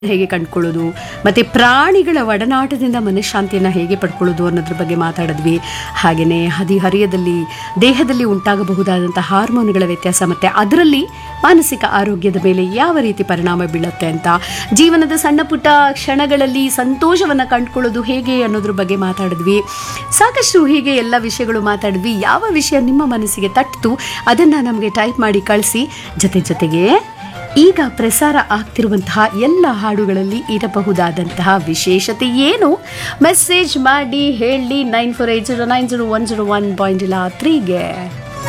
ಹೇಗೆ ಕಂಡುಕೊಳ್ಳೋದು ಮತ್ತು ಪ್ರಾಣಿಗಳ ಒಡನಾಟದಿಂದ ಮನಃಶಾಂತಿಯನ್ನು ಹೇಗೆ ಪಡ್ಕೊಳ್ಳೋದು ಅನ್ನೋದ್ರ ಬಗ್ಗೆ ಮಾತಾಡಿದ್ವಿ ಹಾಗೆಯೇ ಹದಿಹರಿಯದಲ್ಲಿ ದೇಹದಲ್ಲಿ ಉಂಟಾಗಬಹುದಾದಂಥ ಹಾರ್ಮೋನ್ಗಳ ವ್ಯತ್ಯಾಸ ಮತ್ತು ಅದರಲ್ಲಿ ಮಾನಸಿಕ ಆರೋಗ್ಯದ ಮೇಲೆ ಯಾವ ರೀತಿ ಪರಿಣಾಮ ಬೀಳುತ್ತೆ ಅಂತ ಜೀವನದ ಸಣ್ಣ ಪುಟ್ಟ ಕ್ಷಣಗಳಲ್ಲಿ ಸಂತೋಷವನ್ನು ಕಂಡುಕೊಳ್ಳೋದು ಹೇಗೆ ಅನ್ನೋದ್ರ ಬಗ್ಗೆ ಮಾತಾಡಿದ್ವಿ ಸಾಕಷ್ಟು ಹೀಗೆ ಎಲ್ಲ ವಿಷಯಗಳು ಮಾತಾಡಿದ್ವಿ ಯಾವ ವಿಷಯ ನಿಮ್ಮ ಮನಸ್ಸಿಗೆ ತಟ್ಟಿತು ಅದನ್ನು ನಮಗೆ ಟೈಪ್ ಮಾಡಿ ಕಳಿಸಿ ಜೊತೆ ಜೊತೆಗೆ ಈಗ ಪ್ರಸಾರ ಆಗ್ತಿರುವಂತಹ ಎಲ್ಲ ಹಾಡುಗಳಲ್ಲಿ ಇರಬಹುದಾದಂತಹ ವಿಶೇಷತೆ ಏನು ಮೆಸೇಜ್ ಮಾಡಿ ಹೇಳಿ nine four eight zero nine zero one zero one point ಇಲ್ಲ ತ್ರೀಗೆ